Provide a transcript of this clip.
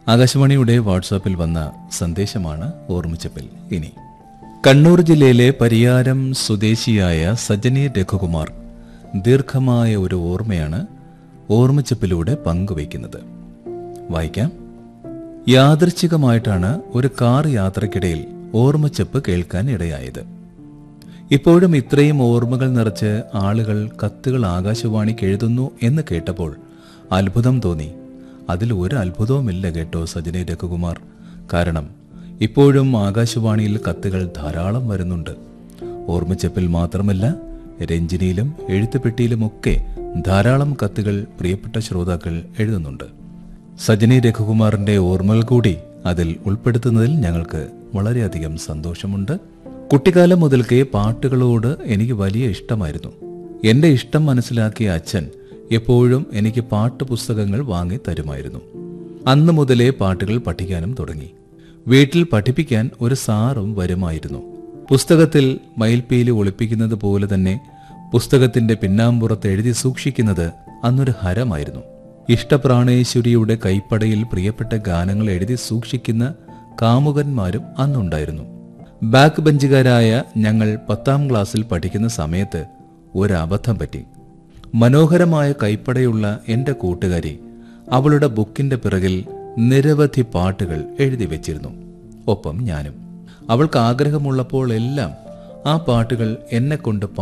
ആകാശവാണിയുടെ വാട്സാപ്പിൽ വന്ന സന്ദേശമാണ് ഓർമ്മിച്ചപ്പിൽ ഇനി കണ്ണൂർ ജില്ലയിലെ പരിയാരം സ്വദേശിയായ സജനി രഘുകുമാർ ദീർഘമായ ഒരു ഓർമ്മയാണ് ഓർമ്മിച്ചപ്പിലൂടെ പങ്കുവയ്ക്കുന്നത് വായിക്കാം യാദൃച്ഛികമായിട്ടാണ് ഒരു കാർ യാത്രക്കിടയിൽ ഓർമ്മച്ചപ്പ് കേൾക്കാൻ ഇടയായത് ഇപ്പോഴും ഇത്രയും ഓർമ്മകൾ നിറച്ച് ആളുകൾ കത്തുകൾ ആകാശവാണിക്ക് എഴുതുന്നു എന്ന് കേട്ടപ്പോൾ അത്ഭുതം തോന്നി അതിൽ ഒരു അത്ഭുതവുമില്ല കേട്ടോ സജനി രഘുകുമാർ കാരണം ഇപ്പോഴും ആകാശവാണിയിൽ കത്തുകൾ ധാരാളം വരുന്നുണ്ട് ഓർമ്മച്ചപ്പിൽ മാത്രമല്ല രഞ്ജിനിയിലും എഴുത്തുപെട്ടിയിലുമൊക്കെ ധാരാളം കത്തുകൾ പ്രിയപ്പെട്ട ശ്രോതാക്കൾ എഴുതുന്നുണ്ട് സജനി രഘുകുമാറിന്റെ ഓർമ്മകൾ കൂടി അതിൽ ഉൾപ്പെടുത്തുന്നതിൽ ഞങ്ങൾക്ക് വളരെയധികം സന്തോഷമുണ്ട് കുട്ടിക്കാലം മുതൽക്കേ പാട്ടുകളോട് എനിക്ക് വലിയ ഇഷ്ടമായിരുന്നു എന്റെ ഇഷ്ടം മനസ്സിലാക്കിയ അച്ഛൻ എപ്പോഴും എനിക്ക് പാട്ട് പുസ്തകങ്ങൾ വാങ്ങി തരുമായിരുന്നു അന്ന് മുതലേ പാട്ടുകൾ പഠിക്കാനും തുടങ്ങി വീട്ടിൽ പഠിപ്പിക്കാൻ ഒരു സാറും വരുമായിരുന്നു പുസ്തകത്തിൽ മയിൽപ്പീലി ഒളിപ്പിക്കുന്നത് പോലെ തന്നെ പുസ്തകത്തിന്റെ പിന്നാമ്പുറത്ത് എഴുതി സൂക്ഷിക്കുന്നത് അന്നൊരു ഹരമായിരുന്നു ഇഷ്ടപ്രാണേശ്വരിയുടെ കൈപ്പടയിൽ പ്രിയപ്പെട്ട ഗാനങ്ങൾ എഴുതി സൂക്ഷിക്കുന്ന കാമുകന്മാരും അന്നുണ്ടായിരുന്നു ബാക്ക് ബെഞ്ചുകാരായ ഞങ്ങൾ പത്താം ക്ലാസ്സിൽ പഠിക്കുന്ന സമയത്ത് ഒരു അബദ്ധം പറ്റി മനോഹരമായ കൈപ്പടയുള്ള എന്റെ കൂട്ടുകാരി അവളുടെ ബുക്കിന്റെ പിറകിൽ നിരവധി പാട്ടുകൾ എഴുതി വെച്ചിരുന്നു ഒപ്പം ഞാനും അവൾക്ക് ആഗ്രഹമുള്ളപ്പോൾ എല്ലാം ആ പാട്ടുകൾ എന്നെ കൊണ്ട്